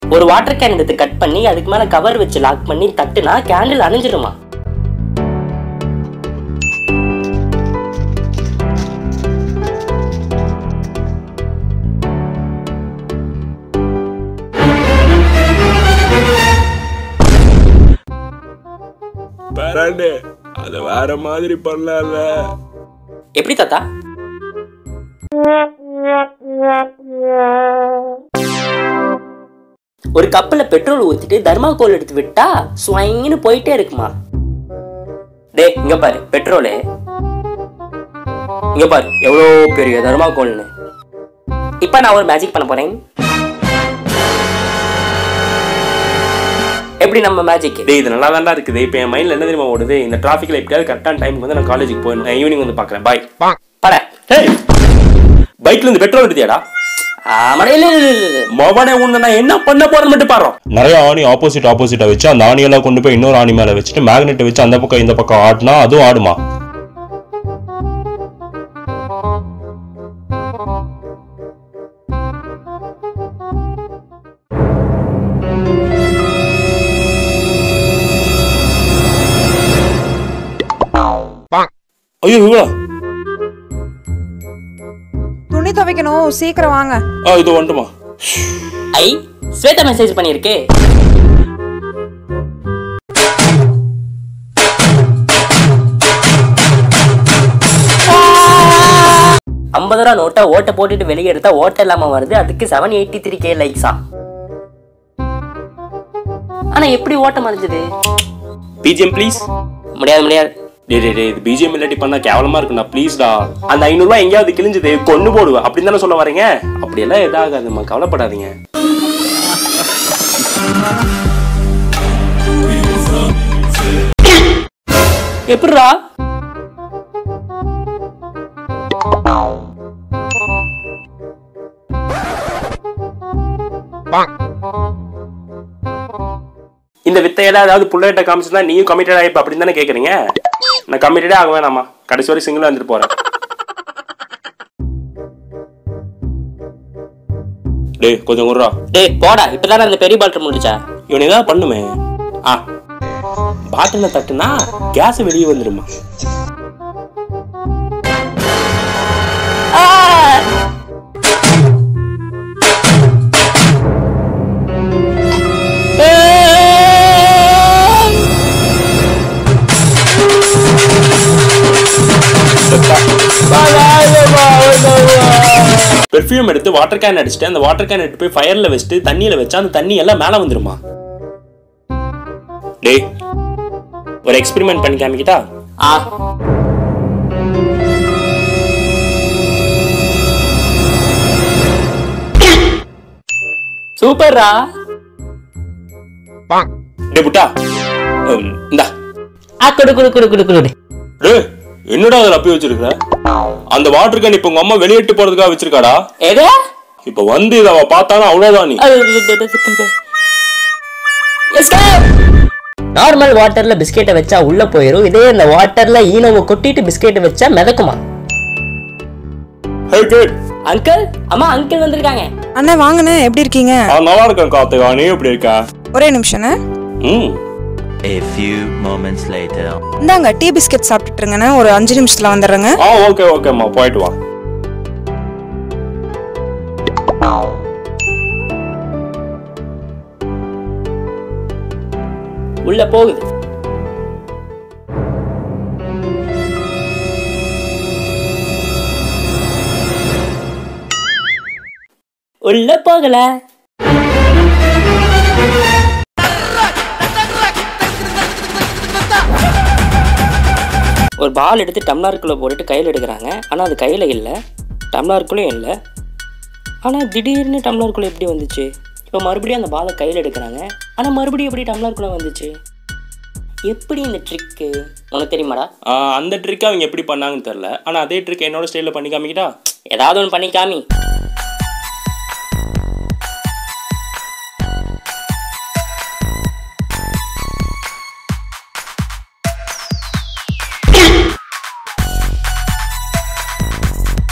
ஒரு water can எடுத்து cut பண்ணி அதுக்கு மேல கவர் வச்சு லாக் பண்ணி தட்டுனா கேண்டில் அணைஞ்சிருமா பேராண்டே அத வேற மாதிரி பண்ணலாம்ல எப்படி தாத்தா ஒரு கப்பல்ல பெட்ரோல் ஊத்திட்டு தர்மாகோல் எடுத்து விட்டா ஸ்வைங்னு போயிட்டே இருக்குமா டேய் இங்க பாரு பெட்ரோலு இங்க பாரு எவ்வளோ பெரிய தர்மாகோல்னு இப்ப நான் ஒரு மேஜிக் பண்ண போறேன் எப்படி நம்ம மேஜிக் டேய் இது நல்லா தான்டா இருக்குது இப்போ என் மைண்ட்ல என்ன தெரியுமா ஓடுது இந்த டிராஃபிக்ல எப்படியாவது கரெக்டான டைமுக்கு வந்து நான் காலேஜுக்கு போயிடணும் ஈவினிங் வந்து பார்க்குறேன் பாய் பட ஹேய் பைக்ல இருந்து பெட்ரோல் எடுத்தியாடா ஆமாடா இல்ல இல்ல இல்ல, இல்ல மொபனே உன்னை நான் என்ன பண்ண போறேன்னு மட்டும் பாரு நிறைய ஆணி ஆப்போசிட் ஆப்போசிட்டா வச்சு அந்த ஆணியெல்லாம் கொண்டு போய் இன்னொரு ஆணி மேல வச்சுட்டு மேக்னெட் வச்சு அந்த பக்கம் இந்த பக்கம் ஆடினா அதுவும் ஆடுமா ஐயோ இவ்வளோ துணி துவைக்கணும் சீக்கிரம் வாங்க ஆ இது வந்துட்டுமா ஐ ஸ்வேதா மெசேஜ் பண்ணியிருக்கு ஐம்பது ரூபா நோட்டை ஓட்டை போட்டுட்டு வெளியே எடுத்தா ஓட்டை இல்லாம வருது அதுக்கு செவன் எயிட்டி த்ரீ கே லைக்ஸா ஆனா எப்படி ஓட்ட மறைஞ்சது பிஜிஎம் ப்ளீஸ் முடியாது முடியாது டே டே டே இது பிஜிஎம் இல்லாட்டி பண்ணா கேவலமா இருக்குண்ணா ப்ளீஸ்டா அந்த ஐநூறுரூவா எங்கேயாவது கிழிஞ்சது கொண்டு போடுவேன் அப்படின்னு தானே சொல்ல வரீங்க அப்படியெல்லாம் எதாகாதும்மா கவலைப்படாதீங்க எப்படிரா இந்த வித்தையெல்லாம் ஏதாவது புள்ளைகிட்ட காமிச்சிருந்தா நீயும் கமிட்டட் ஆகிப்ப அப்படின்னு தானே கேட்குறீங்க நான் கமிட்டடே ஆக வேணாமா கடைசி வரை சிங்கிளாக வந்துட்டு போறேன் டேய் கொஞ்சம் விட்றா டேய் போடா இப்பதானே அந்த பெரிய பாட்டில் முடிச்சா இவனை ஏதாவது பண்ணுமே ஆ பாட்டில தட்டுனா கேஸ் வெளியே வந்துருமா பெர்ஃப்யூம் எடுத்து வாட்டர் கேன் அடிச்சுட்டு அந்த வாட்டர் கேன் எடுத்து போய் ஃபயர்ல வச்சுட்டு தண்ணியில வச்சா அந்த தண்ணி எல்லாம் மேல வந்துருமா டேய் ஒரு எக்ஸ்பெரிமெண்ட் பண்ணி காமிக்கிட்டா ஆ சூப்பர்ரா டே புட்டா ஹம், இந்தா ஆ குடு குடு குடு குடு குடு டேய் என்னடா அதில் அப்பி வச்சிருக்கிற அந்த வாட்டர் கேன் இப்போ உங்க அம்மா வெளியிட்டு போறதுக்காக வச்சிருக்காடா எது இப்போ வந்து இதை அவ பார்த்தாலும் அவ்வளோதான் நீ நார்மல் வாட்டர்ல பிஸ்கெட்டை வச்சா உள்ள போயிரும் இதே இந்த வாட்டர்ல ஈனவை கொட்டிட்டு பிஸ்கெட்டை வச்சா மிதக்குமா ஹே கேட் அங்கிள் அம்மா அங்கிள் வந்திருக்காங்க அண்ணா வாங்கண்ணே எப்படி இருக்கீங்க ஆ நல்லா இருக்கேன் கார்த்திகா நீ எப்படி இருக்க ஒரே நிமிஷம்ண்ணே ம் A few moments later. இந்தாங்க டீ பிஸ்கெட் சாப்பிட்டுட்டு இருங்கண்ணே ஒரு அஞ்சு நிமிஷத்துல வந்துடுறேங்க ஆ ஓகே ஓகேம்மா போயிட்டு வா உள்ள போகுது உள்ள போகல ஒரு பால் எடுத்து டம்ளாருக்குள்ளே போட்டுட்டு கையில் எடுக்கிறாங்க ஆனால் அது கையில் இல்லை டம்ளாருக்குள்ளேயும் இல்லை ஆனால் திடீர்னு டம்ளாருக்குள்ளே எப்படி வந்துச்சு இப்போ மறுபடியும் அந்த பாலை கையில் எடுக்கிறாங்க ஆனால் மறுபடியும் எப்படி டம்ளாருக்குள்ளே வந்துச்சு எப்படி இந்த ட்ரிக்கு உனக்கு தெரியுமாடா ஆ, அந்த ட்ரிக் அவங்க எப்படி பண்ணாங்கன்னு தெரில ஆனால் அதே ட்ரிக் என்னோட ஸ்டைலில் பண்ணி காமிக்கிட்டா ஏதாவது ஒன்று பண்ணி காமி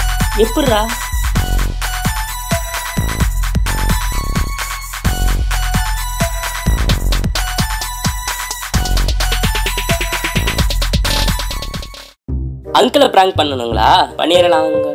எப்படிடா அங்கிளை பிராங்க் பண்ணணுங்களா பண்ணிடலாம் அங்கிள்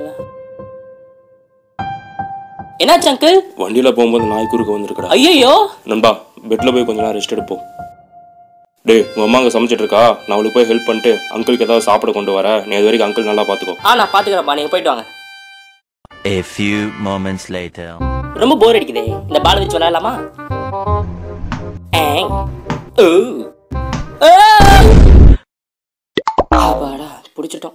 என்னாச்சு அங்கிள் வண்டியில போகும்போது நாய் குறுக்க வந்திருக்கடா ஐயோ நண்பா பெட்ல போய் கொஞ்ச நேரம் ரெஸ்ட் எடுப்போம் டேய் உங்க அம்மா அங்க சமைச்சிட்டு இருக்கா நான் அவளுக்கு போய் ஹெல்ப் பண்ணிட்டு அங்கிளுக்கு ஏதாவது சாப்பிட கொண்டு வர நீ அது வரைக்கும் அங்கிள் நல்லா பாத்துக்கோ ஆ நான் பாத்துக்கிறேன்ப்பா நீங்க போயிட்டு வாங்க A few moments later. ரொம்ப போர் அடிக்குதே இந்த பால் வச்சு விளையாடலாமா ஏங். ஊ. ஆ! அப்பாடா பிடிச்சிட்டோம்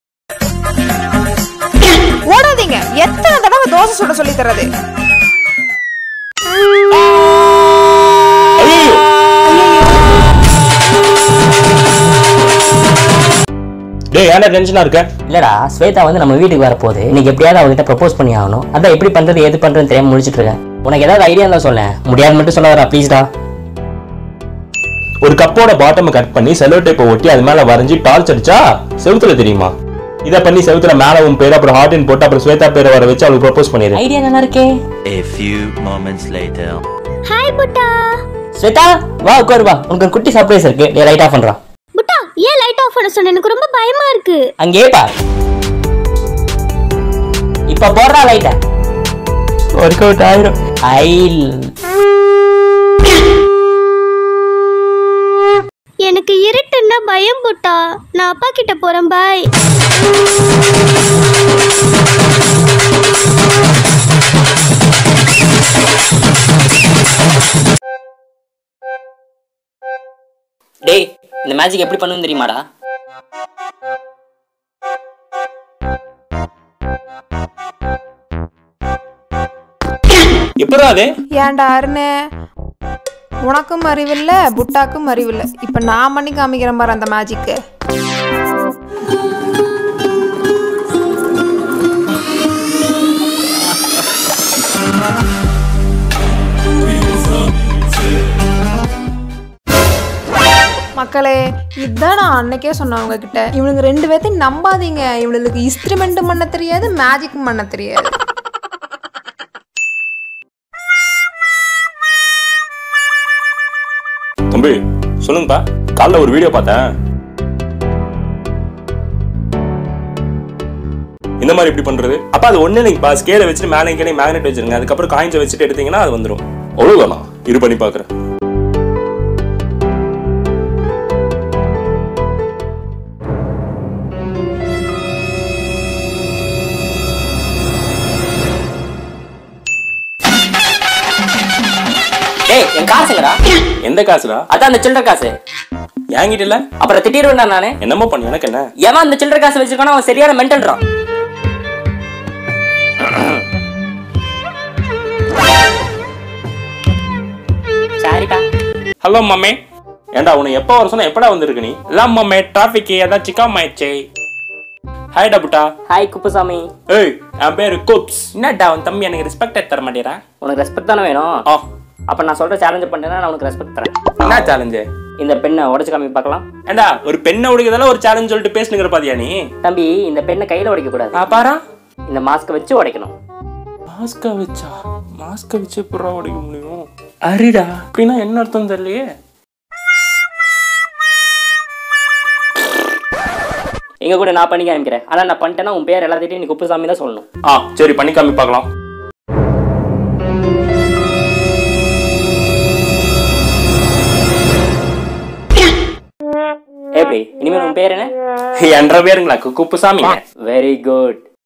ஓடாதீங்க எத்தனை தடவை தோசை சுட சொல்லி தர்றது டேய் ஏன்டா டென்ஷனா இருக்க இல்லடா ஸ்வேதா வந்து நம்ம வீட்டுக்கு வரப்போகுது இன்னைக்கு எப்படியாவது அவகிட்ட ப்ரப்போஸ் பண்ணி ஆகணும் அதான் எப்படி பண்றது எது பண்றதுன்னு தெரியாம முடிச்சிட்டு இருக்கேன் உனக்கு ஏதாவது ஐடியா இருந்தா சொல்ல முடியாது மட்டும் சொல்ல வரா ப்ளீஸ்டா ஒரு கப்போட பாட்டமை கட் பண்ணி செலோ டேப்பை ஒட்டி அது மேல வரைஞ்சி டார்ச் அடிச்சா செவுத்துல தெரியுமா இதை பண்ணி செவுத்துல மேல உன் பேர் அப்புறம் ஹார்டின் போட்டு அப்புறம் ஸ்வேதா பேரை வர வச்சு அவளுக்கு ப்ரப்போஸ் பண்ணிடு ஐடியா நல்லா இருக்கே A few moments later. Hi புட்டா ஸ்வேதா வா உட்காரு வா உனக்கு ஒரு குட்டி சர்ப்ரைஸ் இருக்கு நீ லைட் ஆஃப் பண்றான் புட்டா ஏன் லைட் ஆஃப் பண்ண சொன்ன எனக்கு ரொம்ப பயமா இருக்கு அங்கே பார் இப்ப போடுறா லைட்ட ஒர்க் அவுட் ஆயிரும் ஐ எனக்கு இருட்டுன்னா பயம் புட்டா நான் அப்பா கிட்ட போறேன் பாய் டேய் இந்த மேஜிக் எப்படி பண்ணுன்னு தெரியுமாடா எப்படா அது ஏன்டா அருணே உனக்கும் அறிவில்ல புட்டாக்கும் அறிவில்ல இப்ப நான் பண்ணி காமிக்கிறேன் பாரு அந்த மேஜிக்கு மக்களே இதுதான் நான் அன்னைக்கே சொன்னேன் உங்ககிட்ட இவனுக்கு ரெண்டு பேர்த்தையும் நம்பாதீங்க இவனுக்கு இன்ஸ்ட்ருமெண்ட் பண்ண தெரியாது மேஜிக் பண்ண தெரியாது தம்பி சொல்லுங்கப்பா காலைல ஒரு வீடியோ பார்த்தேன் இந்த மாதிரி இப்படி பண்றது அப்ப அது ஒண்ணு இல்லைங்கப்பா ஸ்கேலை வச்சுட்டு மேலே கீழே மேக்னெட் வச்சிருங்க அதுக்கப்புறம் காயின்ஸை வச்சுட்டு எடுத்தீங்கன்னா அது வந்துடும் அவ்வளவுதானா இரு பண்ணி பாக்குறேன் டேய் என் காசுங்கடா எந்த காசுடா அதான் அந்த சில்லற காசு என்கிட்ட இல்ல அப்புறம் திட்டிடுவேன்டா நானு என்னமோ பண்ணு எனக்கு என்ன எவன் அந்த சில்லற காசு வச்சிருக்கானோ அவன் சரியான மென்டல்றான் சாரிடா ஹலோ மம்மே ஏண்டா உன்னை எப்போ வர சொன்னா எப்படா வந்திருக்க நீ இல்ல மம்மே டிராஃபிக் ஏதாவது சிக்காம ஆயிடுச்சே ஹாய் டபுட்டா ஹாய் குப்புசாமி ஏய் என் பேரு குப்ஸ் என்னடா உன் தம்பி எனக்கு ரெஸ்பெக்ட் தர மாட்டேறா உனக்கு ரெஸ்பெக்ட் தானே வேணும் ஆ அப்ப நான் சொல்ற சேலஞ்ச் பண்ணேன்னா நான் உனக்கு ரெஸ்பெக்ட் தரேன் என்ன சேலஞ்சு இந்த பெண்ணை உடைச்சு காமி பார்க்கலாம் ஏண்டா ஒரு பெண்ணை உடைக்கிறதால ஒரு சேலஞ்ச் சொல்லிட்டு பேசுனுங்கிற பாத்தியா நீ தம்பி இந்த பெண்ணை கையில உடைக்க கூடாது நான் பாரா இந்த மாஸ்க் வச்சு உடைக்கணும் மாஸ்க வச்சா மாஸ்க வச்சு புறா உடைக்க முடியும் அரிடா அப்படின்னா என்ன அர்த்தம் தெரியலையே எங்க கூட நான் பண்ணி காமிக்கிறேன் ஆனா நான் பண்ணிட்டேன்னா உன் பேர் எல்லாத்தையும் நீ குப்புசாமி தான் சொல்லணும் ஆ சரி பண்ணி காமி பார்க்கலாம் எப்படி இனிமேல் உன் பேர் என்ன என்ற பேருங்களா கு- குப்புசாமி வெரி குட்